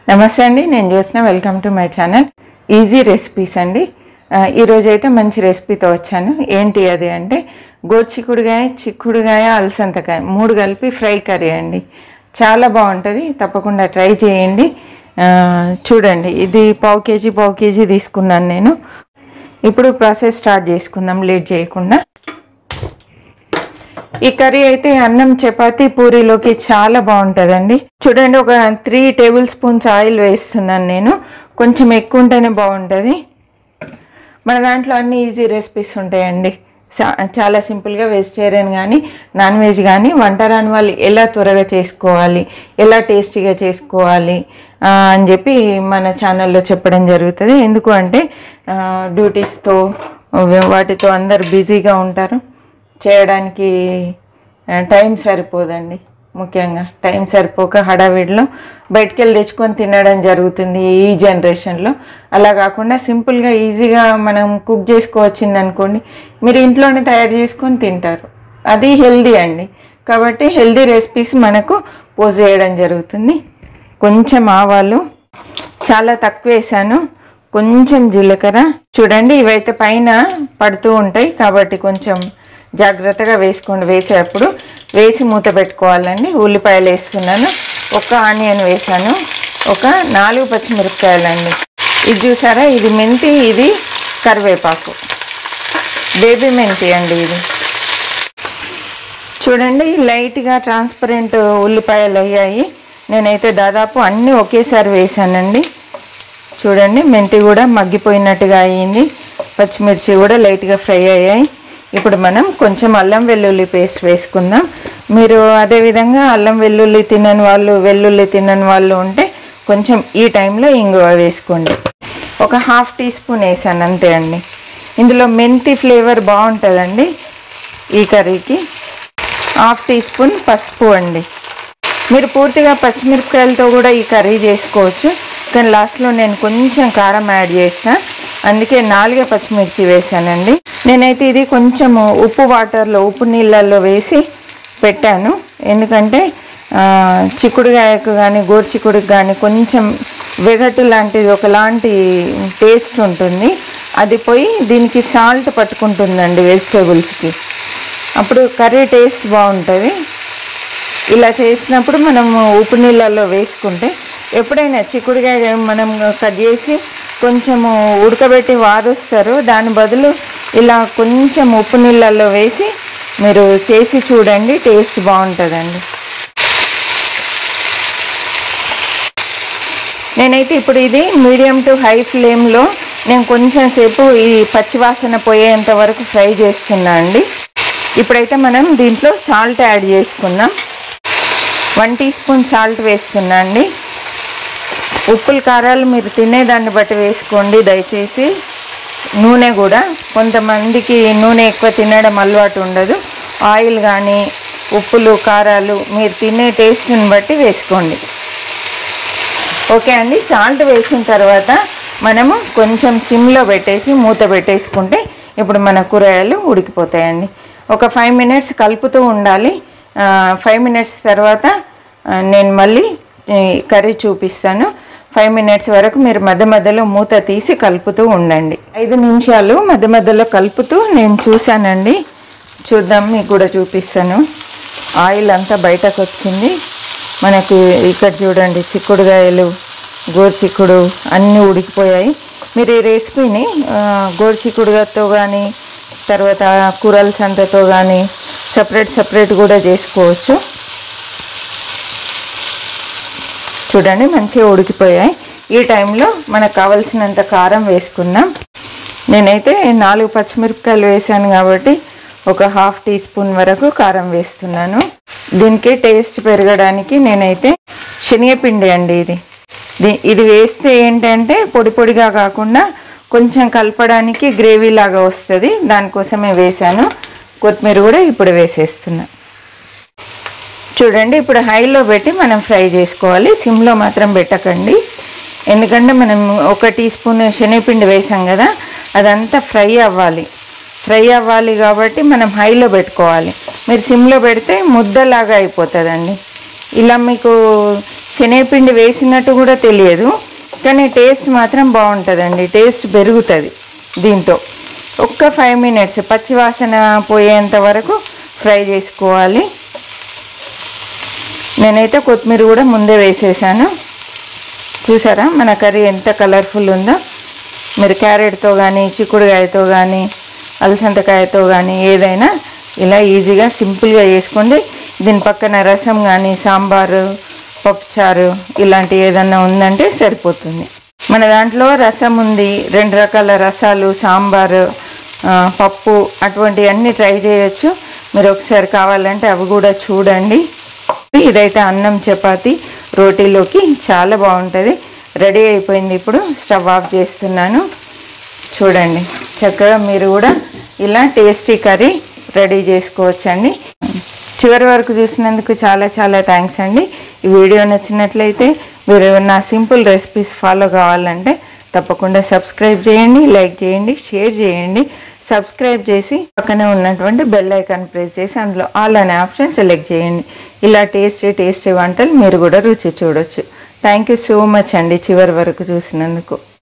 నమస్తే అండి నేను చూసిన welcome to my channel easy recipes అండి ఆ, ఈరోజు అయితే మంచి రెసిపీతో వచ్చాను ఏంటి అది అంటే గోర్చిక్కుడుగాయ చిక్కుడుగాయ అలసంతకాయ మూడు కలిపి ఫ్రై కర్రీ అండి చాలా బాగుంటుంది తప్పకుండా ట్రై చేయండి ఆ, చూడండి ఇది పావు కేజీ పావు కేజీ తీసుకున్నాను నేను ఇప్పుడు ప్రాసెస్ స్టార్ట్ చేసుకుందాం లేట్ చేయకుండా ఈ కర్రీ అయితే అన్నం చపాతి పూరీలోకి చాలా బాగుంటుందండి చూడండి ఒక త్రీ టేబుల్ స్పూన్స్ ఆయిల్ వేస్తున్నాను నేను కొంచెం ఎక్కువ ఉంటేనే బాగుంటుంది మన దాంట్లో అన్ని ఈజీ రెసిపీస్ ఉంటాయండి చా- చాలా సింపుల్గా వెజిటేరియన్ కానీ నాన్ వెజ్ కానీ వంట రాని వాళ్ళు ఎలా త్వరగా చేసుకోవాలి ఎలా టేస్టీగా చేసుకోవాలి ఆ, అని చెప్పి మన ఛానల్లో చెప్పడం జరుగుతుంది ఎందుకు అంటే డ్యూటీస్తో వాటితో అందరు బిజీగా ఉంటారు చేయడానికి ఆ, టైం సరిపోదండి ముఖ్యంగా టైం సరిపోక హడావిడిలో బయటికి వెళ్ళి తెచ్చుకొని తినడం జరుగుతుంది ఈ జనరేషన్లో అలా కాకుండా సింపుల్గా ఈజీగా మనం కుక్ చేసుకోవచ్చింది అనుకోండి మీరు ఇంట్లోనే తయారు చేసుకొని తింటారు అది హెల్దీ అండి కాబట్టి హెల్దీ రెసిపీస్ మనకు పోజ్ చేయడం జరుగుతుంది కొంచెం ఆవాలు చాలా తక్కువ వేసాను కొంచెం జీలకర్ర చూడండి ఇవైతే పైన పడుతూ ఉంటాయి కాబట్టి కొంచెం జాగ్రత్తగా వేసుకోండి వేసేటప్పుడు వేసి మూత పెట్టుకోవాలండి ఉల్లిపాయలు వేస్తున్నాను ఒక ఆనియన్ వేసాను ఒక నాలుగు పచ్చిమిరపకాయలండి ఇది చూసారా ఇది మెంతి ఇది కరివేపాకు బేబీ మెంతి అండి ఇది చూడండి లైట్గా ట్రాన్స్పరెంట్ ఉల్లిపాయలు అయ్యాయి నేనైతే దాదాపు అన్నీ ఒకేసారి వేసానండి చూడండి మెంతి కూడా మగ్గిపోయినట్టుగా అయ్యింది పచ్చిమిర్చి కూడా లైట్గా ఫ్రై అయ్యాయి ఇప్పుడు మనం కొంచెం అల్లం వెల్లుల్లి పేస్ట్ వేసుకుందాం మీరు అదేవిధంగా అల్లం వెల్లుల్లి తినని వాళ్ళు వెల్లుల్లి తినని వాళ్ళు ఉంటే కొంచెం ఈ టైంలో ఇంగువ వేసుకోండి ఒక హాఫ్ టీ స్పూన్ వేసాను అంతే అండి ఇందులో మెంతి ఫ్లేవర్ బాగుంటుందండి ఈ కర్రీకి హాఫ్ టీ స్పూన్ పసుపు అండి మీరు పూర్తిగా పచ్చిమిరపకాయలతో కూడా ఈ కర్రీ చేసుకోవచ్చు కానీ లాస్ట్లో నేను కొంచెం కారం యాడ్ చేసిన అందుకే నాలుగే పచ్చిమిర్చి వేసానండి నేనైతే ఇది కొంచెం ఉప్పు వాటర్లో ఉప్పు నీళ్ళల్లో వేసి పెట్టాను ఎందుకంటే ఆ, చిక్కుడుగాయకు కానీ గోరుచిక్కుడుకి కానీ కొంచెం వెగటు లాంటిది ఒకలాంటి టేస్ట్ ఉంటుంది అది పోయి దీనికి సాల్ట్ పట్టుకుంటుందండి వెజిటేబుల్స్కి అప్పుడు కర్రీ టేస్ట్ బాగుంటుంది ఇలా చేసినప్పుడు మనం ఉప్పు నీళ్ళల్లో వేసుకుంటే ఎప్పుడైనా చిక్కుడుకాయ మనం కట్ చేసి కొంచెము ఉడకబెట్టి వారుస్తారు దాని బదులు ఇలా కొంచెం ఉప్పు నీళ్ళల్లో వేసి మీరు చేసి చూడండి టేస్ట్ బాగుంటుందండి నేనైతే ఇప్పుడు ఇది మీడియం టు హై ఫ్లేమ్లో నేను కొంచెం సేపు ఈ పచ్చివాసన పోయేంత వరకు ఫ్రై చేస్తున్నా అండి ఇప్పుడైతే మనం దీంట్లో సాల్ట్ యాడ్ చేసుకుందాం వన్ టీ స్పూన్ సాల్ట్ వేస్తున్నా అండి ఉప్పులు కారాలు మీరు తినేదాన్ని బట్టి వేసుకోండి దయచేసి నూనె కూడా కొంతమందికి నూనె ఎక్కువ తినడం అలవాటు ఉండదు ఆయిల్ కానీ ఉప్పులు కారాలు మీరు తినే టేస్ట్ని బట్టి వేసుకోండి ఓకే అండి సాల్ట్ వేసిన తర్వాత మనము కొంచెం సిమ్లో పెట్టేసి మూత పెట్టేసుకుంటే ఇప్పుడు మన కూరగాయలు ఉడికిపోతాయండి ఒక ఫైవ్ మినిట్స్ కలుపుతూ ఉండాలి ఫైవ్ మినిట్స్ తర్వాత ఆ, నేను మళ్ళీ ఈ కర్రీ చూపిస్తాను ఫైవ్ మినిట్స్ వరకు మీరు మధ్య మధ్యలో మూత తీసి కలుపుతూ ఉండండి ఐదు నిమిషాలు మధ్య మధ్యలో కలుపుతూ నేను చూశానండి చూద్దాం మీకు కూడా చూపిస్తాను ఆయిల్ అంతా బయటకు వచ్చింది మనకు ఇక్కడ చూడండి చిక్కుడుగాయలు గోరుచిక్కుడు అన్నీ ఉడికిపోయాయి మీరు ఈ రెసిపీని ఆ, గోరుచిక్కుడుగాతో కానీ తర్వాత కూరల సంతతో కానీ సపరేట్ సపరేట్ కూడా చేసుకోవచ్చు చూడండి మంచిగా ఉడికిపోయాయి ఈ టైంలో మనకు కావలసినంత కారం వేసుకుందాం నేనైతే నాలుగు పచ్చిమిరపకాయలు వేసాను కాబట్టి ఒక హాఫ్ టీ స్పూన్ వరకు కారం వేస్తున్నాను దీనికి టేస్ట్ పెరగడానికి నేనైతే శనగపిండి అండి ఇది దీ- ఇది వేస్తే ఏంటంటే పొడి పొడిగా కాకుండా కొంచెం కలపడానికి గ్రేవీ లాగా వస్తుంది దానికోసమే వేసాను కొత్తిమీర కూడా ఇప్పుడు వేసేస్తున్నా చూడండి ఇప్పుడు హైలో పెట్టి మనం ఫ్రై చేసుకోవాలి సిమ్లో మాత్రం పెట్టకండి ఎందుకంటే మనం ఒక టీ స్పూన్ శనగపిండి వేసాం కదా అదంతా ఫ్రై అవ్వాలి ఫ్రై అవ్వాలి కాబట్టి మనం హైలో పెట్టుకోవాలి మీరు సిమ్లో పెడితే ముద్దలాగా అయిపోతుందండి ఇలా మీకు శనగపిండి వేసినట్టు కూడా తెలియదు కానీ టేస్ట్ మాత్రం బాగుంటుందండి టేస్ట్ పెరుగుతుంది దీంతో ఒక్క ఫైవ్ మినిట్స్ పచ్చివాసన పోయేంత వరకు ఫ్రై చేసుకోవాలి నేనైతే కొత్తిమీర కూడా ముందే వేసేసాను చూసారా మన కర్రీ ఎంత కలర్ఫుల్ ఉందో మీరు క్యారెట్తో కానీ చిక్కుడుకాయతో కానీ అలసంతకాయతో కానీ ఏదైనా ఇలా ఈజీగా సింపుల్గా చేసుకోండి దీని పక్కన రసం కానీ సాంబారు పప్పుచారు ఇలాంటి ఏదన్నా ఉందంటే సరిపోతుంది మన దాంట్లో రసం ఉంది రెండు రకాల రసాలు సాంబారు ఆ, పప్పు అటువంటివన్నీ ట్రై చేయొచ్చు మీరు ఒకసారి కావాలంటే అవి కూడా చూడండి ఇదైతే అన్నం చపాతి రోటీలోకి చాలా బాగుంటుంది రెడీ అయిపోయింది ఇప్పుడు స్టవ్ ఆఫ్ చేస్తున్నాను చూడండి చక్కగా మీరు కూడా ఇలా టేస్టీ కర్రీ రెడీ చేసుకోవచ్చండి చివరి వరకు చూసినందుకు చాలా చాలా థ్యాంక్స్ అండి ఈ వీడియో నచ్చినట్లయితే మీరు నా సింపుల్ రెసిపీస్ ఫాలో కావాలంటే తప్పకుండా సబ్స్క్రైబ్ చేయండి లైక్ చేయండి షేర్ చేయండి సబ్స్క్రైబ్ చేసి పక్కనే ఉన్నటువంటి బెల్ ఐకాన్ ప్రెస్ చేసి అందులో ఆల్ అనే ఆప్షన్ సెలెక్ట్ చేయండి ఇలా టేస్టీ టేస్టీ వంటలు మీరు కూడా రుచి చూడొచ్చు థ్యాంక్ యూ సో మచ్ అండి చివరి వరకు చూసినందుకు